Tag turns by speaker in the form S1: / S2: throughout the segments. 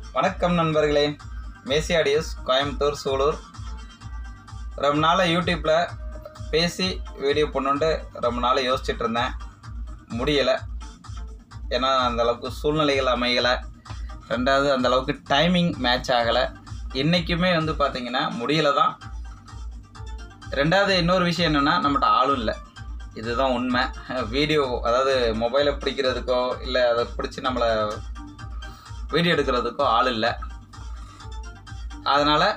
S1: வணக்கம் நண்பர்களே மேசி ஆடியோஸ் கோயம்புத்தூர் சூலூர் ரொம்ப நாளாக யூடியூப்பில் பேசி வீடியோ பண்ணுன்ட்டு ரொம்ப நாள் யோசிச்சுட்டு இருந்தேன் முடியலை ஏன்னா அந்த அளவுக்கு சூழ்நிலைகள் அமையலை ரெண்டாவது அந்த அளவுக்கு டைமிங் மேட்ச் ஆகலை இன்றைக்குமே வந்து பார்த்திங்கன்னா முடியலை தான் ரெண்டாவது இன்னொரு விஷயம் என்னென்னா நம்மகிட்ட ஆளும் இல்லை இதுதான் உண்மை வீடியோ அதாவது மொபைலை பிடிக்கிறதுக்கோ இல்லை அதை பிடிச்சி நம்மளை வீடியோ எடுக்கிறதுக்கோ ஆள் இல்லை அதனால்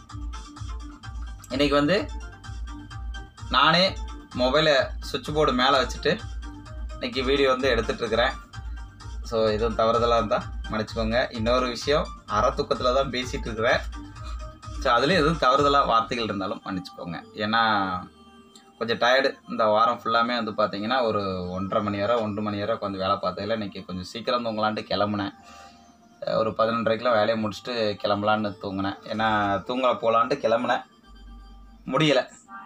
S1: இன்றைக்கி வந்து நானே மொபைலை சுவிட்ச் போர்டு மேலே வச்சுட்டு இன்றைக்கி வீடியோ வந்து எடுத்துட்ருக்கிறேன் ஸோ எதுவும் தவறுதலாக இருந்தால் மன்னிச்சுக்கோங்க இன்னொரு விஷயம் அற தூக்கத்தில் தான் பேசிகிட்டு இருக்கிறேன் ஸோ அதுலேயும் எதுவும் தவறுதலாக வார்த்தைகள் இருந்தாலும் மன்னிச்சுக்கோங்க ஏன்னா கொஞ்சம் டயர்டு இந்த வாரம் ஃபுல்லாமே வந்து பார்த்தீங்கன்னா ஒரு ஒன்றரை மணி வரை ஒன்று மணி வரை கொஞ்சம் வேலை பார்த்ததில்ல இன்றைக்கி கொஞ்சம் சீக்கிரம் தூங்கலான்ட்டு கிளம்புனேன் அஹ் ஒரு பதினொன்றரைக்கெலாம் வேலையை முடிச்சுட்டு கிளம்பலான்னு தூங்கினேன் ஏன்னா தூங்க போகலான்ட்டு கிளம்புனேன் முடியலை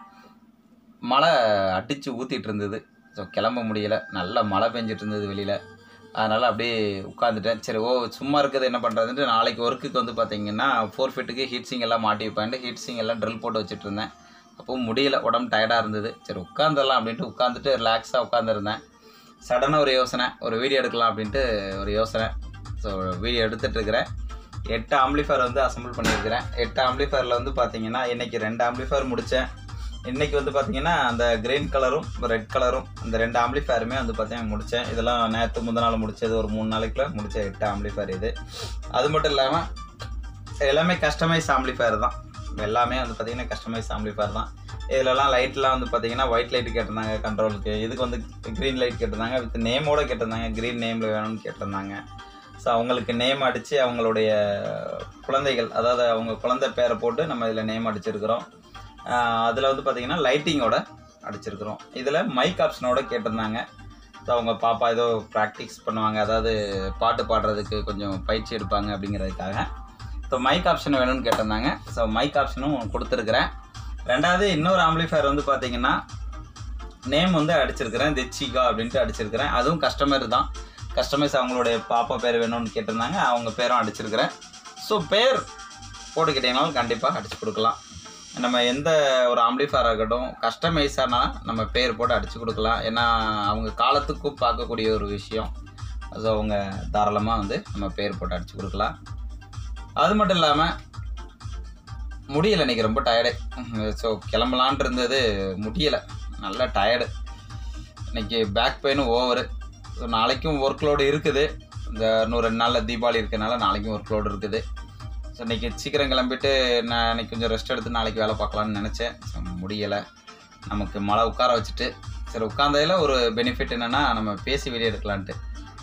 S1: மழை அடித்து ஊற்றிட்டு இருந்தது ஸோ கிளம்ப முடியல நல்ல மழை பெஞ்சிட்டு இருந்தது வெளியில் அதனால் அப்படியே உட்காந்துட்டேன் சரி ஓ சும்மா இருக்கிறது என்ன பண்ணுறதுன்ட்டு நாளைக்கு ஒர்க்குக்கு வந்து பார்த்தீங்கன்னா ஃபோர் ஃபிட்டுக்கு ஹீட் சிங் எல்லாம் மாட்டி வைப்பேன்ட்டு ஹீட் சிங் எல்லாம் ட்ரில் போட்டு வச்சுட்டு இருந்தேன் அப்போ முடியல உடம்பு டயர்டாக இருந்தது சரி உட்காந்துடலாம் அப்படின்ட்டு உட்காந்துட்டு ரிலாக்ஸாக உட்காந்துருந்தேன் சடனாக ஒரு யோசனை ஒரு வீடியோ எடுக்கலாம் அப்படின்ட்டு ஒரு யோசனை ஸோ வீடியோ எடுத்துகிட்டு இருக்கிறேன் எட்டு ஆம்பிளிஃபயர் வந்து அசம்பிள் பண்ணியிருக்கிறேன் எட்டு ஆம்பிளிஃபயரில் வந்து பார்த்தீங்கன்னா இன்றைக்கி ரெண்டு ஆம்பிளிஃபயர் முடித்தேன் இன்றைக்கி வந்து பார்த்தீங்கன்னா அந்த க்ரீன் கலரும் ரெட் கலரும் அந்த ரெண்டு ஆம்பிளிஃபயருமே வந்து பார்த்தீங்கன்னா முடித்தேன் இதெல்லாம் நேற்று முந்த நாள் முடித்தது ஒரு மூணு நாளைக்குள்ள முடிச்ச எட்டு ஆம்பிளிஃபயர் இது அது மட்டும் இல்லாமல் எல்லாமே கஸ்டமைஸ் ஆம்பிளிஃபயர் தான் எல்லாமே வந்து பார்த்தீங்கன்னா கஸ்டமைஸ் ஆம்பிளிஃபயர் தான் இதிலலாம் லைட்லாம் வந்து பார்த்தீங்கன்னா ஒயிட் லைட் கேட்டிருந்தாங்க கண்ட்ரோலுக்கு இதுக்கு வந்து க்ரீன் லைட் கேட்டிருந்தாங்க வித் நேமோட கேட்டிருந்தாங்க க்ரீன் நேமில் வேணும்னு கேட்டிருந்தாங்க ஸோ அவங்களுக்கு நேம் அடித்து அவங்களுடைய குழந்தைகள் அதாவது அவங்க குழந்தை பேரை போட்டு நம்ம இதில் நேம் அடிச்சிருக்கிறோம் அதில் வந்து பார்த்தீங்கன்னா லைட்டிங்கோட அடிச்சிருக்கிறோம் இதில் மைக் ஆப்ஷனோட கேட்டிருந்தாங்க ஸோ அவங்க பாப்பா ஏதோ ப்ராக்டிஸ் பண்ணுவாங்க அதாவது பாட்டு பாடுறதுக்கு கொஞ்சம் பயிற்சி எடுப்பாங்க அப்படிங்கிறதுக்காக ஸோ மைக் ஆப்ஷன் வேணும்னு கேட்டிருந்தாங்க ஸோ மைக் ஆப்ஷனும் கொடுத்துருக்குறேன் ரெண்டாவது இன்னொரு ஆம்பிளிஃபயர் வந்து பார்த்தீங்கன்னா நேம் வந்து அடிச்சிருக்கிறேன் திச்சிகா அப்படின்ட்டு அடிச்சிருக்கிறேன் அதுவும் கஸ்டமர் தான் கஸ்டமர்ஸ் அவங்களுடைய பாப்பா பேர் வேணும்னு கேட்டிருந்தாங்க அவங்க பேரும் அடிச்சிருக்கிறேன் ஸோ பேர் போட்டுக்கிட்டீங்கனாலும் கண்டிப்பாக அடிச்சு கொடுக்கலாம் நம்ம எந்த ஒரு ஆம்பிளிஃபயர் இருக்கட்டும் கஸ்டமைஸானா நம்ம பேர் போட்டு அடிச்சு கொடுக்கலாம் ஏன்னா அவங்க காலத்துக்கும் பார்க்கக்கூடிய ஒரு விஷயம் ஸோ அவங்க தாராளமாக வந்து நம்ம பேர் போட்டு அடிச்சு கொடுக்கலாம் அது மட்டும் இல்லாமல் முடியலை இன்றைக்கி ரொம்ப டயர்டு ஸோ கிளம்பலான் இருந்தது முடியலை நல்ல டயர்டு இன்றைக்கி பேக் பெயினும் ஓவரு ஸோ நாளைக்கும் ஒர்க் லோடு இருக்குது இந்த இன்னும் ரெண்டு நாளில் தீபாவளி இருக்கனால நாளைக்கும் ஒர்க் லோடு இருக்குது ஸோ இன்றைக்கி சீக்கிரம் கிளம்பிட்டு நான் இன்னைக்கு கொஞ்சம் ரெஸ்ட் எடுத்து நாளைக்கு வேலை பார்க்கலான்னு நினச்சேன் ஸோ முடியலை நமக்கு மழை உட்கார வச்சுட்டு சரி உட்காந்ததில் ஒரு பெனிஃபிட் என்னென்னா நம்ம பேசி வெளியே எடுக்கலான்ட்டு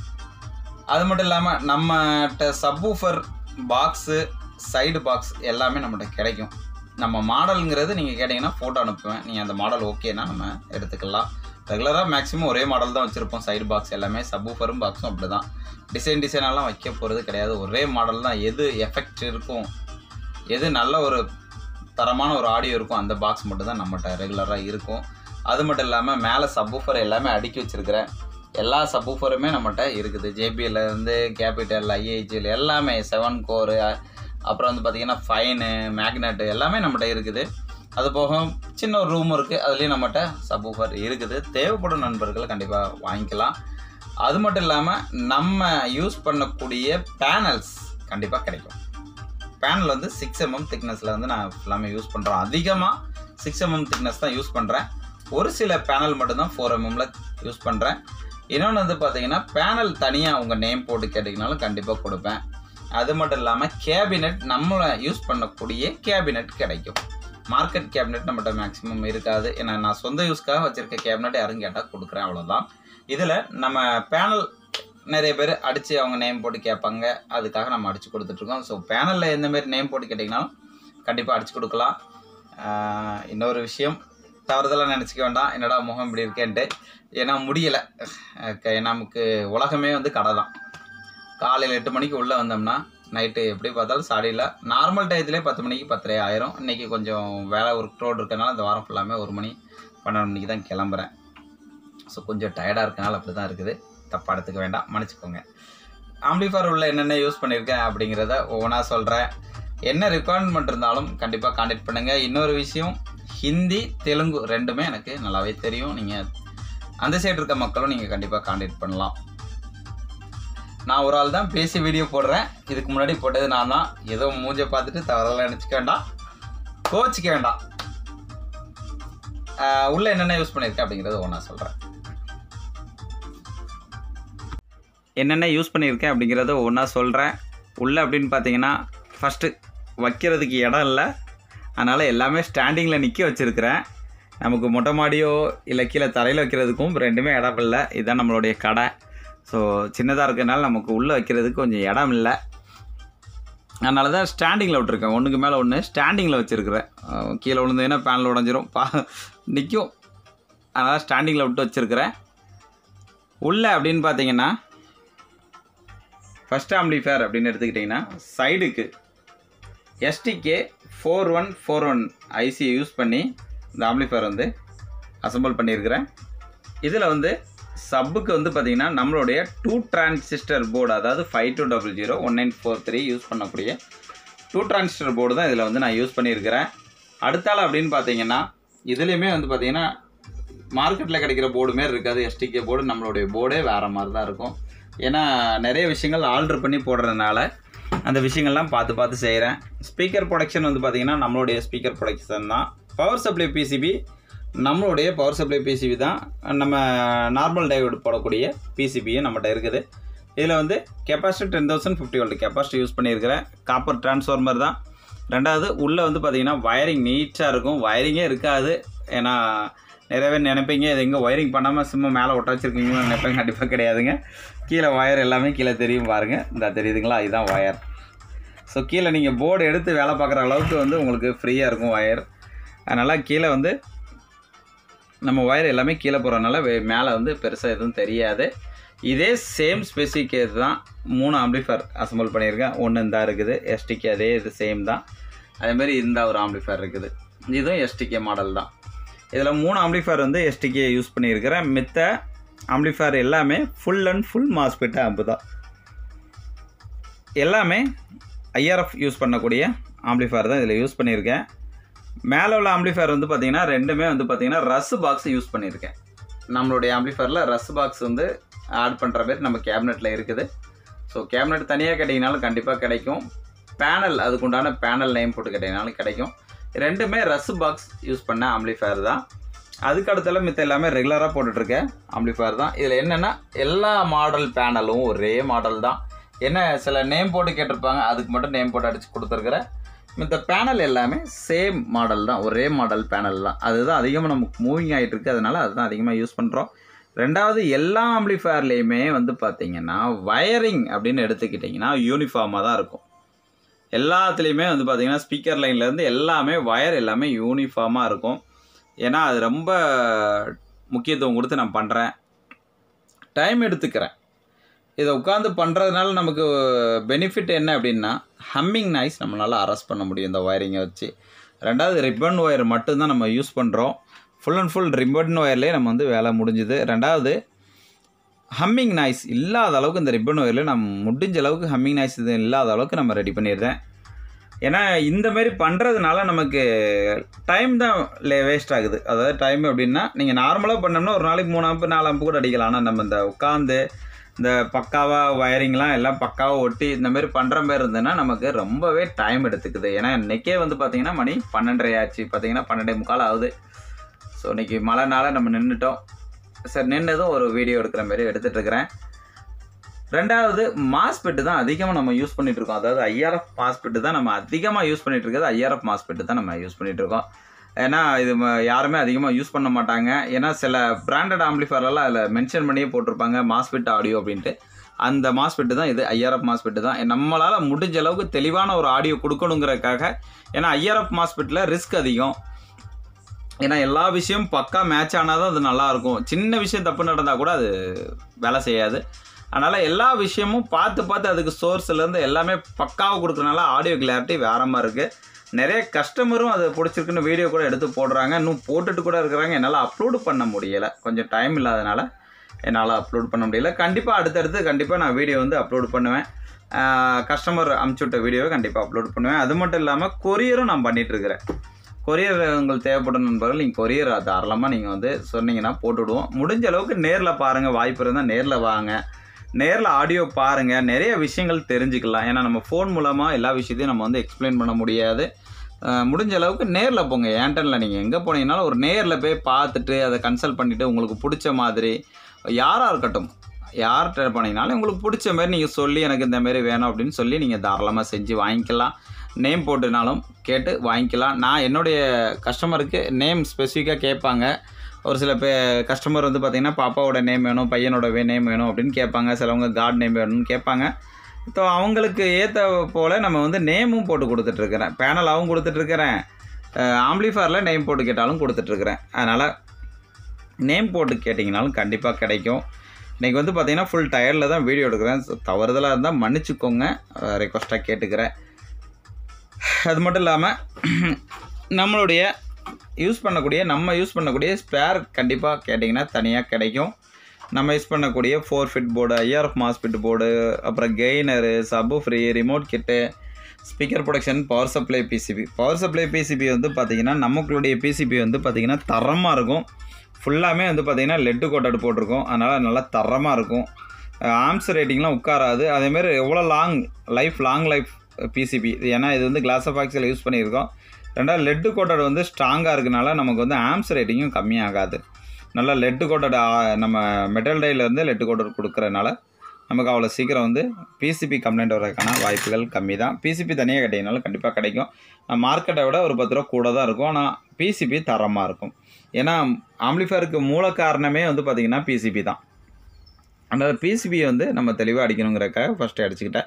S1: அது மட்டும் இல்லாமல் நம்மகிட்ட சப்வூஃபர் பாக்ஸு சைடு பாக்ஸ் எல்லாமே நம்மகிட்ட கிடைக்கும் நம்ம மாடலுங்கிறது நீங்கள் கேட்டிங்கன்னா ஃபோட்டோ அனுப்புவேன் நீங்கள் அந்த மாடல் ஓகேனா நம்ம எடுத்துக்கலாம் ரெகுலராக மேக்ஸிமம் ஒரே மாடல் தான் வச்சுருப்போம் சைடு பாக்ஸ் எல்லாமே சப்வூஃபரும் பாக்ஸும் அப்படி தான் டிசைன் டிசைனெல்லாம் வைக்க போகிறது கிடையாது ஒரே மாடல் தான் எது எஃபெக்ட் இருக்கும் எது நல்ல ஒரு தரமான ஒரு ஆடியோ இருக்கும் அந்த பாக்ஸ் மட்டும் தான் நம்மகிட்ட ரெகுலராக இருக்கும் அது மட்டும் இல்லாமல் மேலே சப்வூஃபர் எல்லாமே அடுக்கி வச்சுருக்கிறேன் எல்லா சப்வூஃபருமே நம்மகிட்ட இருக்குது JBL ல இருந்து கேபிட்டல் ஐஏஜிஎல் எல்லாமே செவன் கோரு அப்புறம் வந்து பார்த்திங்கன்னா ஃபைனு மேக்னெட்டு எல்லாமே நம்மகிட்ட இருக்குது அது போக சின்ன ஒரு ரூம் இருக்குது அதுலேயும் நம்மகிட்ட சப்வூஃபர் இருக்குது தேவைப்படும் நண்பர்கள் கண்டிப்பாக வாங்கிக்கலாம் அது மட்டும் இல்லாமல் நம்ம யூஸ் பண்ணக்கூடிய பேனல்ஸ் கண்டிப்பாக கிடைக்கும் பேனல் வந்து சிக்ஸ் எம்எம் திக்னஸில் வந்து நான் எல்லாமே யூஸ் பண்ணுறோம் அதிகமாக சிக்ஸ் எம்எம் திக்னஸ் தான் யூஸ் பண்ணுறேன் ஒரு சில பேனல் மட்டும்தான் ஃபோர் எம்எம்ல யூஸ் பண்ணுறேன் இன்னொன்று வந்து பார்த்தீங்கன்னா பேனல் தனியாக உங்கள் நேம் போட்டு கேட்டிங்கனாலும் கண்டிப்பாக கொடுப்பேன் அது மட்டும் இல்லாமல் கேபினெட் நம்மளை யூஸ் பண்ணக்கூடிய கேபினெட் கிடைக்கும் மார்க்கெட் கேபினெட் நம்மகிட்ட மேக்ஸிமம் இருக்காது ஏன்னா நான் சொந்த யூஸ்க்காக வச்சுருக்க கேபினெட் யாரும் கேட்டால் கொடுக்குறேன் அவ்வளோதான் இதில் நம்ம பேனல் நிறைய பேர் அடித்து அவங்க நேம் போட்டு கேட்பாங்க அதுக்காக நம்ம அடித்து கொடுத்துட்ருக்கோம் ஸோ பேனலில் எந்த மாதிரி நேம் போட்டு கேட்டிங்கனாலும் கண்டிப்பாக அடித்து கொடுக்கலாம் ஆஹ் இன்னொரு விஷயம் தவறுதலாக நினச்சிக்க வேண்டாம் என்னடா முகம் இப்படி இருக்கேன்ட்டு ஏன்னா முடியலை நமக்கு உலகமே வந்து கடை தான் காலையில் எட்டு மணிக்கு உள்ளே வந்தோம்னா நைட்டு எப்படி பார்த்தாலும் சாடியில் நார்மல் டயத்துலேயே பத்து மணிக்கு பத்தரை ஆயிரும் இன்றைக்கி கொஞ்சம் வேலை ஒர்க் லோடு இருக்கனால இந்த வாரம் ஃபுல்லாமே ஒரு மணி பன்னெண்டு மணிக்கு தான் கிளம்புறேன் ஸோ கொஞ்சம் டயர்டாக இருக்கனால அப்படி தான் இருக்குது தப்பாக எடுத்துக்க வேண்டாம் மன்னிச்சுக்கோங்க ஆம்பிளிஃபையர் உள்ள என்னென்ன யூஸ் பண்ணியிருக்கேன் அப்படிங்கிறத ஒவ்வொன்றா சொல்கிறேன் என்ன ரிக்குவயர்மெண்ட் இருந்தாலும் கண்டிப்பாக காண்டாக்ட் பண்ணுங்கள் இன்னொரு விஷயம் ஹிந்தி தெலுங்கு ரெண்டுமே எனக்கு நல்லாவே தெரியும் நீங்கள் அந்த சைடு இருக்க மக்களும் நீங்கள் கண்டிப்பாக காண்டாக்ட் பண்ணலாம் நான் ஒரு ஆள் தான் பேசி வீடியோ போடுறேன் இதுக்கு முன்னாடி போட்டது நான் தான் ஏதோ மூஞ்சை பார்த்துட்டு தவறெல்லாம் நினச்சிக்க வேண்டாம் கோச்சிக்க வேண்டாம் ஆஹ் உள்ள என்னென்ன யூஸ் பண்ணியிருக்கேன் அப்படிங்கிறத ஒன்றா சொல்கிறேன் என்னென்ன யூஸ் பண்ணியிருக்கேன் அப்படிங்கிறத ஒன்றா சொல்கிறேன் உள்ளே அப்படின்னு பார்த்தீங்கன்னா ஃபஸ்ட்டு வைக்கிறதுக்கு இடம் இல்லை அதனால் எல்லாமே ஸ்டாண்டிங்கில் நிற்க வச்சுருக்கிறேன் நமக்கு மொட்டை மாடியோ இல்லை கீழே தரையில் வைக்கிறதுக்கும் ரெண்டுமே இடம் இல்லை இதுதான் நம்மளுடைய கடை ஸோ சின்னதாக இருக்கிறதுனால நமக்கு உள்ளே வைக்கிறதுக்கு கொஞ்சம் இடம் இல்லை அதனால தான் ஸ்டாண்டிங்கில் விட்டுருக்கேன் ஒன்றுக்கு மேலே ஒன்று ஸ்டாண்டிங்கில் வச்சுருக்கிறேன் கீழே விழுந்ததுன்னா பேனில் உடஞ்சிரும் பா நிற்கும் அதனால் ஸ்டாண்டிங்கில் விட்டு வச்சுருக்கிறேன் உள்ளே அப்படின்னு பார்த்தீங்கன்னா ஃபஸ்ட் ஆம்பிளிஃபேர் அப்படின்னு எடுத்துக்கிட்டிங்கன்னா சைடுக்கு STK four one four one ஐசியை யூஸ் பண்ணி இந்த ஆம்பிளிஃபேர் வந்து அசம்பிள் பண்ணியிருக்கிறேன் இதில் வந்து சப்புக்கு வந்து பார்த்திங்கன்னா நம்மளுடைய டூ டிரான்சிஸ்டர் போர்டு அதாவது five two double zero one nine four three use பண்ணக்கூடிய டூ டிரான்சிஸ்டர் போர்டு தான் இதில் வந்து நான் யூஸ் பண்ணியிருக்கிறேன் அடுத்தால அப்படின்னு பார்த்தீங்கன்னா இதுலேயுமே வந்து பார்த்தீங்கன்னா மார்க்கெட்டில் கிடைக்கிற போர்டு மாரி இருக்காது எஸ்டிகே போர்டு நம்மளுடைய போர்டே வேறு மாதிரி தான் இருக்கும் ஏன்னா நிறைய விஷயங்கள் ஆல்டர் பண்ணி போடுறதுனால அந்த விஷயங்கள்லாம் பார்த்து பார்த்து செய்கிறேன் ஸ்பீக்கர் ப்ரொடக்ஷன் வந்து பார்த்திங்கன்னா நம்மளுடைய ஸ்பீக்கர் ப்ரொடக்ஷன் தான் பவர் சப்ளை பிசிபி நம்மளுடைய பவர் சப்ளை பிசிபி தான் நம்ம நார்மல் டையோடு போடக்கூடிய பிசிபியும் நம்மகிட்ட இருக்குது இதில் வந்து capacity ten thousand fifty volt capacity use பண்ணியிருக்கிறேன் காப்பர் டிரான்ஸ்ஃபார்மர் தான் ரெண்டாவது உள்ளே வந்து பார்த்திங்கன்னா வயரிங் நீட்டாக இருக்கும் வயரிங்கே இருக்காது ஏன்னா நிறைய பேர் நினைப்பீங்க இது எங்கே ஒயரிங் பண்ணாமல் சும்மா மேலே ஒட்ட வச்சுருக்கீங்கன்னு நினைப்பேன் கண்டிப்பாக கிடையாதுங்க கீழே ஒயர் எல்லாமே கீழே தெரியும் பாருங்கள் இந்த தெரியுதுங்களா இதுதான் ஒயர் ஸோ கீழே நீங்கள் போர்டு எடுத்து வேலை பார்க்குற அளவுக்கு வந்து உங்களுக்கு ஃப்ரீயாக இருக்கும் ஒயர் அதனால் கீழே வந்து நம்ம ஒயர் எல்லாமே கீழே போகிறதுனால மேலே வந்து பெருசாக எதுவும் தெரியாது இதே சேம் ஸ்பெசிஃபிக் இது தான் மூணு ஆம்பிளிஃபர் அசம்பிள் பண்ணியிருக்கேன் ஒன்று இந்த இருக்குது எஸ்டிகே அதே இது சேம் தான் அதேமாரி இந்த ஒரு ஆம்பிளிஃபர் இருக்குது இதுவும் எஸ்டிகே மாடல் தான் இதில் மூணு ஆம்பிளிஃபர் வந்து எஸ்டிகே யூஸ் பண்ணியிருக்கிறேன் மித்த ஆம்பிளிஃபயர் எல்லாமே full and full MOSFET amp தான் எல்லாமே ஐஆர்எஃப் யூஸ் பண்ணக்கூடிய ஆம்பிளிஃபயர் தான் இதில் யூஸ் பண்ணியிருக்கேன் மேலே உள்ள ஆம்பிளிஃபயர் வந்து பார்த்திங்கன்னா ரெண்டுமே வந்து பார்த்திங்கன்னா ரஸ் பாக்ஸ் யூஸ் பண்ணியிருக்கேன் நம்மளுடைய ஆம்பிளிஃபயரில் ரஸ் பாக்ஸ் வந்து ஆட் பண்ணுற மாதிரி நம்ம கேபினெட்டில் இருக்குது ஸோ கேபினெட் தனியாக கேட்டிங்கனாலும் கண்டிப்பாக கிடைக்கும் பேனல் அதுக்குண்டான பேனல் நேம் போட்டு கேட்டிங்கனாலும் கிடைக்கும் ரெண்டுமே ரஸ் பாக்ஸ் யூஸ் பண்ண ஆம்பிளிஃபயர் தான் அதுக்கு அடுத்தால மித்த எல்லாமே ரெகுலராக போட்டுட்ருக்க ஆம்பிளிஃபயர் தான் இதில் என்னென்னா எல்லா மாடல் பேனலும் ஒரே மாடல் தான் என்ன சில நேம் போட்டு கேட்டிருப்பாங்க அதுக்கு மட்டும் நேம் போட்டு அடித்து கொடுத்துருக்குறேன் மித்த பேனல் எல்லாமே சேம் மாடல் தான் ஒரே மாடல் பேனல் தான் அதுதான் அதிகமாக நமக்கு மூவிங் ஆகிட்டு இருக்கு அதனால அதுதான் அதிகமாக யூஸ் பண்ணுறோம் ரெண்டாவது எல்லா ஆம்பிளிஃபயர்லேயுமே வந்து பார்த்தீங்கன்னா வயரிங் அப்படின்னு எடுத்துக்கிட்டிங்கன்னா யூனிஃபார்மாக தான் இருக்கும் எல்லாத்துலேயுமே வந்து பார்த்தீங்கன்னா ஸ்பீக்கர் லைன்லேருந்து எல்லாமே வயர் எல்லாமே யூனிஃபார்மாக இருக்கும் ஏன்னா அது ரொம்ப முக்கியத்துவம் கொடுத்து நான் பண்ணுறேன் டைம் எடுத்துக்கிறேன் இதை உட்காந்து பண்ணுறதுனால நமக்கு பெனிஃபிட் என்ன அப்படின்னா ஹம்மிங் நாய்ஸ் நம்மளால் அரெஸ்ட் பண்ண முடியும் இந்த ஒயரிங்கை வச்சு ரெண்டாவது ரிப்பன் ஒயர் மட்டும்தான் நம்ம யூஸ் பண்ணுறோம் ஃபுல் அண்ட் ஃபுல் ரிப்பன் ஒயர்லேயே நம்ம வந்து வேலை முடிஞ்சுது ரெண்டாவது ஹம்மிங் நாய்ஸ் இல்லாத அளவுக்கு இந்த ரிப்பன் ஒயரில் நம்ம முடிஞ்ச அளவுக்கு ஹம்மிங் நாய்ஸ் இது இல்லாத அளவுக்கு நம்ம ரெடி பண்ணிடுறேன் ஏன்னா இந்த மாதிரி பண்ணுறதுனால நமக்கு டைம் தான் வேஸ்ட் ஆகுது அதாவது டைம் அப்படின்னா நீங்கள் நார்மலாக பண்ணோம்னா ஒரு நாளைக்கு மூணு அம்பு நாலு அம்பு கூட அடிக்கலாம் ஆனால் நம்ம இந்த உட்காந்து இந்த பக்காவாக வயரிங்லாம் எல்லாம் பக்காவாக ஒட்டி இந்த மாதிரி பண்ணுற மாதிரி இருந்ததுன்னா நமக்கு ரொம்பவே டைம் எடுத்துக்குது ஏன்னா இன்றைக்கே வந்து பார்த்திங்கன்னா மணி பன்னெண்டரை ஆச்சு பார்த்தீங்கன்னா பன்னெண்டே முக்கால் ஆகுது ஸோ இன்றைக்கி மழைனால நம்ம நின்றுட்டோம் சரி நின்னதும் ஒரு வீடியோ எடுக்கிற மாதிரி எடுத்துகிட்ருக்கிறேன் ரெண்டாவது மாஸ்பெட்டு தான் அதிகமாக நம்ம யூஸ் பண்ணிட்டு இருக்கோம் அதாவது ஐஆர்எஃப் மாஸ்பெட்டு தான் நம்ம அதிகமாக யூஸ் பண்ணிட்டு இருக்கிறது ஐஆர்எஃப் மாஸ்பெட்டு தான் நம்ம யூஸ் பண்ணிட்டு இருக்கோம் ஏன்னா இது ம- யாருமே அதிகமாக யூஸ் பண்ண மாட்டாங்க ஏன்னா சில பிராண்டட் ஆம்பிளிஃபயர்லாம் அதில் மென்ஷன் பண்ணியே போட்டிருப்பாங்க மாஸ்பெட் ஆடியோ அப்படின்ட்டு அந்த மாஸ்பெட்டு தான் இது ஐஆர்எஃப் மாஸ்பெட்டு தான் நம்மளால் முடிஞ்ச அளவுக்கு தெளிவான ஒரு ஆடியோ கொடுக்கணுங்கிறதுக்காக ஏன்னா ஐஆர்எஃப் மாஸ்பெட்டில் ரிஸ்க் அதிகம் ஏன்னா எல்லா விஷயமும் பக்கா மேட்ச் ஆனால் தான் அது நல்லாயிருக்கும் சின்ன விஷயம் தப்பு நடந்தால் கூட அது வேலை செய்யாது அதனால் எல்லா விஷயமும் பார்த்து பார்த்து அதுக்கு சோர்ஸ்லேருந்து எல்லாமே பக்காவாக கொடுக்குறனால ஆடியோ கிளாரிட்டி வேற மாதிரி இருக்குது நிறைய கஸ்டமரும் அதை பிடிச்சிருக்குன்னு வீடியோ கூட எடுத்து போடுறாங்க இன்னும் போட்டுட்டு கூட இருக்கிறாங்க என்னால் அப்லோடு பண்ண முடியலை கொஞ்சம் டைம் இல்லாதனால என்னால் அப்லோட் பண்ண முடியல கண்டிப்பாக அடுத்தடுத்து கண்டிப்பாக நான் வீடியோ வந்து அப்லோட் பண்ணுவேன் கஸ்டமர் அமுச்சு விட்ட வீடியோவை கண்டிப்பாக அப்லோட் பண்ணுவேன் அது மட்டும் இல்லாமல் கொரியரும் நான் பண்ணிட்டு இருக்கிறேன் கொரியர் உங்களுக்கு தேவைப்படும் நண்பர்கள் நீங்கள் கொரியர் தாராளமாக நீங்கள் வந்து சொன்னீங்கன்னா போட்டுவிடுவோம் முடிஞ்ச அளவுக்கு நேரில் பாருங்கள் வாய்ப்பு இருந்தால் நேரில் வாங்க நேரில் ஆடியோ பாருங்கள் நிறைய விஷயங்கள் தெரிஞ்சுக்கலாம் ஏன்னா நம்ம ஃபோன் மூலமாக எல்லா விஷயத்தையும் நம்ம வந்து எக்ஸ்பிளைன் பண்ண முடியாது அஹ் முடிஞ்ச அளவுக்கு நேரில் போங்க ஏன்டனில் நீங்கள் எங்கே போனீங்கனாலும் ஒரு நேரில் போய் பார்த்துட்டு அதை கன்சல்ட் பண்ணிவிட்டு உங்களுக்கு பிடிச்ச மாதிரி யாராக இருக்கட்டும் யார்கிட்ட போனீங்கனாலும் உங்களுக்கு பிடிச்ச மாதிரி நீங்கள் சொல்லி எனக்கு இந்த மாதிரி வேணும் அப்படின்னு சொல்லி நீங்கள் தாராளமாக செஞ்சு வாங்கிக்கலாம் நேம் போட்டுனாலும் கேட்டு வாங்கிக்கலாம் நான் என்னுடைய கஸ்டமருக்கு நேம் ஸ்பெசிஃபிக்காக கேட்பாங்க ஒரு சில பே கஸ்டமர் வந்து பார்த்திங்கன்னா பாப்பாவோட நேம் வேணும் பையனோட நேம் வேணும் அப்படின்னு கேட்பாங்க சிலவங்க காட் நேம் வேணும்னு கேட்பாங்க ஸோ அவங்களுக்கு ஏற்ற போல் நம்ம வந்து நேமும் போட்டு கொடுத்துட்ருக்குறேன் பேனலாகவும் கொடுத்துட்ருக்குறேன் ஆம்ப்ளிஃபயரில் நேம் போட்டு கேட்டாலும் கொடுத்துட்ருக்குறேன் அதனால் நேம் போட்டு கேட்டிங்கனாலும் கண்டிப்பாக கிடைக்கும் இன்றைக்கி வந்து பார்த்திங்கன்னா ஃபுல் டயரில் தான் வீடியோ எடுக்கிறேன் So, தவறுதலாக இருந்தால் மன்னிச்சுக்கோங்க ரெக்வஸ்ட்டாக கேட்டுக்கிறேன் அது மட்டும் இல்லாமல் நம்மளுடைய யூஸ் பண்ணக்கூடிய நம்ம யூஸ் பண்ணக்கூடிய ஸ்பேர் கண்டிப்பாக கேட்டிங்கன்னா தனியாக கிடைக்கும் நம்ம யூஸ் பண்ணக்கூடிய four FET board IRF MOSFET board அப்புறம் gainer sub free remote kit speaker protection power supply PCB power supply PCB வந்து பார்த்திங்கன்னா நமக்குடைய பிசிபி வந்து பார்த்திங்கன்னா தரமாக இருக்கும் ஃபுல்லாமே வந்து பார்த்திங்கன்னா லெட்டு கோட்டட் போட்டிருக்கோம் அதனால் நல்லா தரமாக இருக்கும் ஆம்ஸ் ரேட்டிங்லாம் உட்காராது அதேமாரி எவ்வளோ long life long life PCB ஏன்னா இது வந்து கிளாஸ் ஆஃப் ஆக்சில் யூஸ் பண்ணியிருக்கோம் ரெண்டாவது லெட்டு கோட்டட் வந்து ஸ்ட்ராங்காக இருக்கனால நமக்கு வந்து ஆம்ஸ் ரேட்டிங்கும் கம்மியாகாது நல்லா லெட்டு கோட்டட் நம்ம மெட்டல் டைலேருந்து லெட்டு கோட்டட் கொடுக்குறனால நமக்கு அவ்வளோ சீக்கிரம் வந்து பிசிபி கம்ப்ளைண்ட் வரதுக்கான வாய்ப்புகள் கம்மி தான் பிசிபி தனியாக கேட்டிங்கனாலும் கண்டிப்பாக கிடைக்கும் மார்க்கெட்டை விட ஒரு பத்து ரூபா கூட தான் இருக்கும் ஆனால் பிசிபி தரமாக இருக்கும் ஏன்னா ஆம்ப்ளிஃபயருக்கு மூல காரணமே வந்து பார்த்திங்கன்னா பிசிபி தான் அந்த பிசிபியை வந்து நம்ம தெளிவாக அடிக்கணுங்கிறக்காக ஃபஸ்ட்டு அடிச்சுக்கிட்டேன்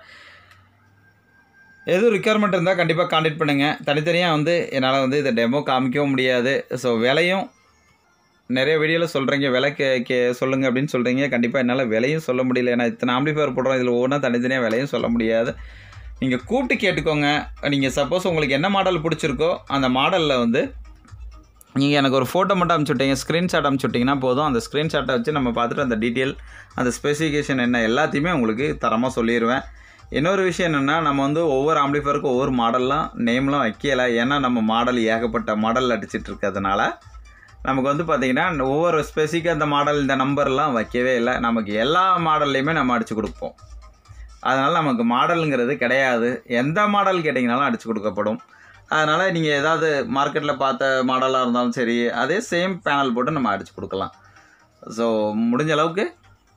S1: எதுவும் ரிக்குவயர்மெண்ட் இருந்தால் கண்டிப்பாக காண்டாக்ட் பண்ணுங்கள் தனித்தனியாக வந்து என்னால் வந்து இதை டெமோ காமிக்கவும் முடியாது ஸோ விலையும் நிறைய வீடியோவில் சொல்கிறீங்க விலை கே கே சொல்லுங்கள் அப்படின்னு சொல்கிறீங்க கண்டிப்பாக என்னால் விலையும் சொல்ல முடியல ஏன்னா இத்தனை ஆம்பிளிஃபயர் போடுறோம் இதில் ஒவ்வொன்றா தனித்தனியாக விலையும் சொல்ல முடியாது நீங்கள் கூப்பிட்டு கேட்டுக்கோங்க நீங்கள் சப்போஸ் உங்களுக்கு என்ன மாடல் பிடிச்சிருக்கோ அந்த மாடலில் வந்து நீங்கள் எனக்கு ஒரு ஃபோட்டோ மட்டும் அனுப்பிச்சு விட்டீங்க ஸ்க்ரீன்ஷாட் அனுப்பிச்சு விட்டிங்கன்னா போதும் அந்த ஸ்க்ரீன்ஷாட்டை வச்சு நம்ம பார்த்துட்டு அந்த டீட்டெயில் அந்த ஸ்பெசிஃபிகேஷன் என்ன எல்லாத்தையுமே உங்களுக்கு தரமாக சொல்லிடுவேன் இன்னொரு விஷயம் என்னென்னா நம்ம வந்து ஒவ்வொரு ஆம்பிளிஃபயருக்கும் ஒவ்வொரு மாடல்லாம் நேம்லாம் வைக்கல ஏன்னா நம்ம மாடல் ஏகப்பட்ட மாடல் அடிச்சிட்டு இருக்கிறதுனால நமக்கு வந்து பார்த்திங்கன்னா ஒவ்வொரு ஸ்பெசிஃபிக்காக அந்த மாடல் இந்த நம்பர்லாம் வைக்கவே இல்லை நமக்கு எல்லா மாடல்லையுமே நம்ம அடித்து கொடுப்போம் அதனால் நமக்கு மாடலுங்கிறது கிடையாது எந்த மாடல் கேட்டிங்கனாலும் அடித்து கொடுக்கப்படும் அதனால் நீங்கள் ஏதாவது மார்க்கெட்டில் பார்த்த மாடலாக இருந்தாலும் சரி அதே சேம் பேனல் போட்டு நம்ம அடித்து கொடுக்கலாம் ஸோ முடிஞ்ச அளவுக்கு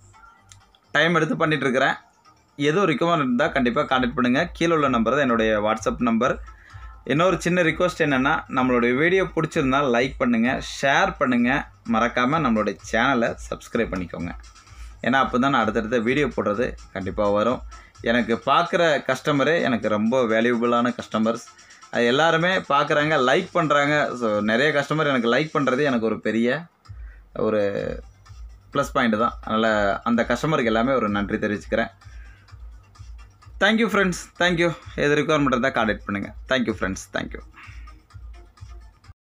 S1: டைம் எடுத்து பண்ணிகிட்ருக்கிறேன் எதுவும் ரிக்கமெண்ட் இருந்தால் கண்டிப்பாக கான்டாக்ட் பண்ணுங்கள் கீழே உள்ள நம்பர் தான் என்னுடைய வாட்ஸ்அப் நம்பர் இன்னொரு சின்ன ரிக்வஸ்ட் என்னென்னா நம்மளுடைய வீடியோ பிடிச்சிருந்தா லைக் பண்ணுங்கள் ஷேர் பண்ணுங்கள் மறக்காமல் நம்மளுடைய சேனலை சப்ஸ்கிரைப் பண்ணிக்கோங்க ஏன்னா அப்போ தான் நான் அடுத்தடுத்த வீடியோ போடுறது கண்டிப்பாக வரும் எனக்கு பார்க்குற கஸ்டமரே எனக்கு ரொம்ப வேல்யூபிளான கஸ்டமர்ஸ் அது எல்லாருமே பார்க்குறாங்க லைக் பண்ணுறாங்க ஸோ நிறைய கஸ்டமர் எனக்கு லைக் பண்ணுறது எனக்கு ஒரு பெரிய ஒரு ப்ளஸ் பாயிண்ட் தான் அதனால் அந்த கஸ்டமருக்கு எல்லாமே ஒரு நன்றி தெரிவிச்சுக்கிறேன் தேங்க்யூ ஃப்ரெண்ட்ஸ் தேங்க்யூ எது ரிக்குவயர்மெண்ட் இருந்தால் கான்டாக்ட் பண்ணுங்கள் தேங்க்யூ ஃப்ரெண்ட்ஸ் தேங்க்யூ